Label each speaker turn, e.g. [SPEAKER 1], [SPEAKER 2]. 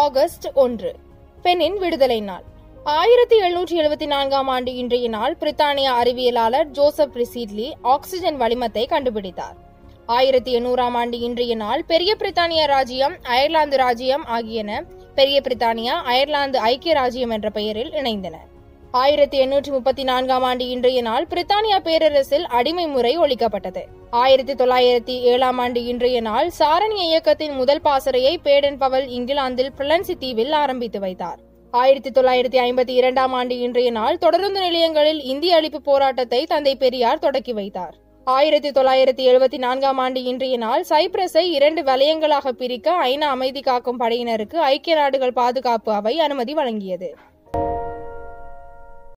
[SPEAKER 1] August ஒன்று பெண்ணின் விடுதலை நாள் ஆயிரத்தி எழுநூற்றி எழுபத்தி நான்காம் ஆண்டு இன்றைய நாள் பிரித்தானிய அறிவியலாளர் ஜோசப் ரிசீட்லி ஆக்சிஜன் வளிமத்தை கண்டுபிடித்தார் ஆயிரத்தி எண்ணூறாம் ஆண்டு இன்றைய நாள் பெரிய பிரித்தானிய ராஜ்யம் அயர்லாந்து ராஜ்யம் ஆகியன பெரிய பிரித்தானியா அயர்லாந்து ஐக்கிய ராஜ்யம் என்ற பெயரில் இணைந்தன ஆயிரத்தி எண்ணூற்றி முப்பத்தி நான்காம் ஆண்டு இன்றைய நாள் பிரித்தானியா பேரரசில் அடிமை முறை ஒழிக்கப்பட்டது ஆயிரத்தி தொள்ளாயிரத்தி ஏழாம் ஆண்டு இன்றைய நாள் சாரணி இயக்கத்தின் முதல் பாசறையை பேடன் பவல் இங்கிலாந்தில் பிளன்சி தீவில் ஆரம்பித்து வைத்தார் ஆயிரத்தி தொள்ளாயிரத்தி ஐம்பத்தி இரண்டாம் ஆண்டு இன்றைய நாள் தொடருந்து நிலையங்களில் இந்திய அழிப்பு போராட்டத்தை தந்தை பெரியார் தொடக்கி வைத்தார் ஆயிரத்தி தொள்ளாயிரத்தி எழுபத்தி நான்காம் ஆண்டு இன்றைய நாள் சைப்ரஸை இரண்டு வலயங்களாக பிரிக்க ஐநா அமைதி காக்கும் படையினருக்கு ஐக்கிய நாடுகள் பாதுகாப்பு அவை அனுமதி வழங்கியது